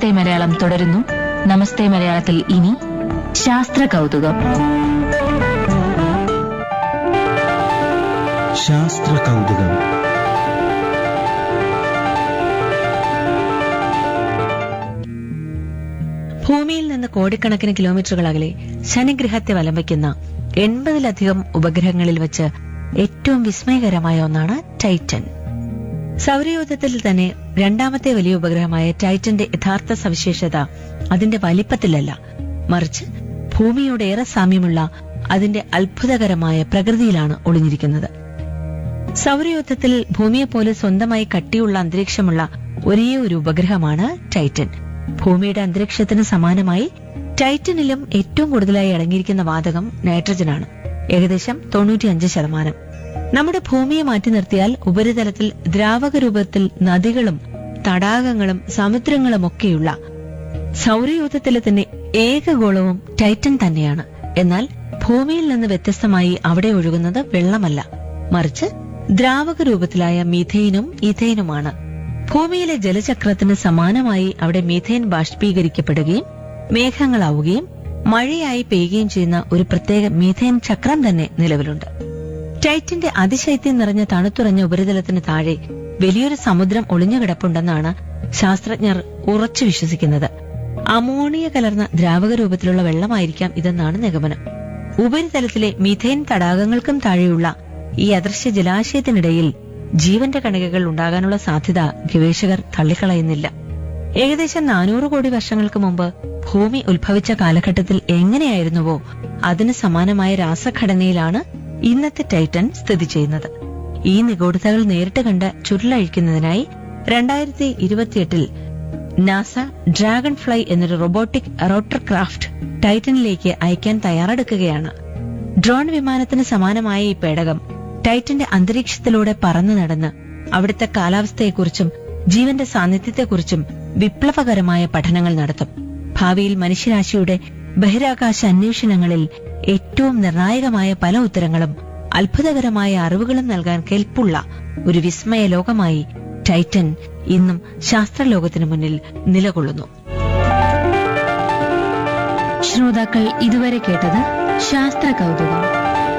നമസ്തേ മലയാളം തുടരുന്നു നമസ്തേ മലയാളത്തിൽ ഇനി ശാസ്ത്ര കൗതുകം ശാസ്ത്ര കൗതുകം ഭൂമിയിൽ നിന്ന് കോടിക്കണക്കിന് കിലോമീറ്ററുകൾ അകലെ ശനിഗ്രഹത്തെ വലം വയ്ക്കുന്ന എൺപതിലധികം ഉപഗ്രഹങ്ങളിൽ വെച്ച് ഏറ്റവും വിസ്മയകരമായ ഒന്നാണ് ടൈറ്റൻ സൗരയൂഥത്തിൽ തന്നെ രണ്ടാമത്തെ വലിയ ഉപഗ്രഹമായ ടൈറ്റന്റെ യഥാർത്ഥ സവിശേഷത അതിന്റെ വലിപ്പത്തിലല്ല മറിച്ച് ഭൂമിയോട് ഏറെ സാമ്യമുള്ള അതിന്റെ അത്ഭുതകരമായ പ്രകൃതിയിലാണ് ഒളിഞ്ഞിരിക്കുന്നത് സൗരയൂഥത്തിൽ ഭൂമിയെപ്പോലെ സ്വന്തമായി കട്ടിയുള്ള അന്തരീക്ഷമുള്ള ഒരേ ഒരു ഉപഗ്രഹമാണ് ടൈറ്റൻ ഭൂമിയുടെ അന്തരീക്ഷത്തിന് സമാനമായി ടൈറ്റനിലും ഏറ്റവും കൂടുതലായി അടങ്ങിയിരിക്കുന്ന വാതകം നൈട്രജനാണ് ഏകദേശം തൊണ്ണൂറ്റിയഞ്ച് ശതമാനം നമ്മുടെ ഭൂമിയെ മാറ്റി നിർത്തിയാൽ ഉപരിതലത്തിൽ ദ്രാവക രൂപത്തിൽ നദികളും തടാകങ്ങളും സമുദ്രങ്ങളും ഒക്കെയുള്ള സൗരയൂഥത്തിലെ തന്നെ ഏക ഗോളവും ടൈറ്റൻ തന്നെയാണ് എന്നാൽ ഭൂമിയിൽ നിന്ന് വ്യത്യസ്തമായി അവിടെ ഒഴുകുന്നത് വെള്ളമല്ല മറിച്ച് ദ്രാവക രൂപത്തിലായ മീഥെയിനും ഇഥെയിനുമാണ് ഭൂമിയിലെ ജലചക്രത്തിന് സമാനമായി അവിടെ മീഥെയിൻ ബാഷ്പീകരിക്കപ്പെടുകയും മേഘങ്ങളാവുകയും മഴയായി പെയ്യുകയും ചെയ്യുന്ന ഒരു പ്രത്യേക മീഥെയിൻ ചക്രം തന്നെ നിലവിലുണ്ട് ടൈറ്റിന്റെ അതിശൈത്യം നിറഞ്ഞ തണുത്തുറഞ്ഞ ഉപരിതലത്തിന് താഴെ വലിയൊരു സമുദ്രം ഒളിഞ്ഞുകിടപ്പുണ്ടെന്നാണ് ശാസ്ത്രജ്ഞർ ഉറച്ചു വിശ്വസിക്കുന്നത് അമോണിയ കലർന്ന ദ്രാവക രൂപത്തിലുള്ള വെള്ളമായിരിക്കാം ഇതെന്നാണ് നിഗമനം ഉപരിതലത്തിലെ മീഥേൻ തടാകങ്ങൾക്കും താഴെയുള്ള ഈ അദൃശ്യ ജലാശയത്തിനിടയിൽ ജീവന്റെ കണികകൾ ഉണ്ടാകാനുള്ള സാധ്യത ഗവേഷകർ തള്ളിക്കളയുന്നില്ല ഏകദേശം നാനൂറ് കോടി വർഷങ്ങൾക്ക് മുമ്പ് ഭൂമി ഉത്ഭവിച്ച കാലഘട്ടത്തിൽ എങ്ങനെയായിരുന്നുവോ അതിന് സമാനമായ രാസഘടനയിലാണ് ഇന്നത്തെ ടൈറ്റൻ സ്ഥിതി ചെയ്യുന്നത് ഈ നിഗൂഢതകൾ നേരിട്ട് കണ്ട് ചുരുളഴിക്കുന്നതിനായി രണ്ടായിരത്തി ഇരുപത്തിയെട്ടിൽ നാസ ഡ്രാഗൺ ഫ്ലൈ എന്നൊരു റോബോട്ടിക് റോട്ടർ ക്രാഫ്റ്റ് ടൈറ്റനിലേക്ക് അയക്കാൻ തയ്യാറെടുക്കുകയാണ് ഡ്രോൺ വിമാനത്തിന് സമാനമായ ഈ പേടകം ടൈറ്റന്റെ അന്തരീക്ഷത്തിലൂടെ പറന്നു നടന്ന് അവിടുത്തെ കാലാവസ്ഥയെക്കുറിച്ചും ജീവന്റെ സാന്നിധ്യത്തെക്കുറിച്ചും വിപ്ലവകരമായ പഠനങ്ങൾ നടത്തും ഭാവിയിൽ മനുഷ്യരാശിയുടെ ബഹിരാകാശ അന്വേഷണങ്ങളിൽ ഏറ്റവും നിർണായകമായ പല ഉത്തരങ്ങളും അത്ഭുതകരമായ അറിവുകളും നൽകാൻ കെൽപ്പുള്ള ഒരു വിസ്മയ ലോകമായി ടൈറ്റൻ ഇന്നും ശാസ്ത്രലോകത്തിനു മുന്നിൽ നിലകൊള്ളുന്നു ശ്രോതാക്കൾ ഇതുവരെ കേട്ടത് ശാസ്ത്ര കൗതുകം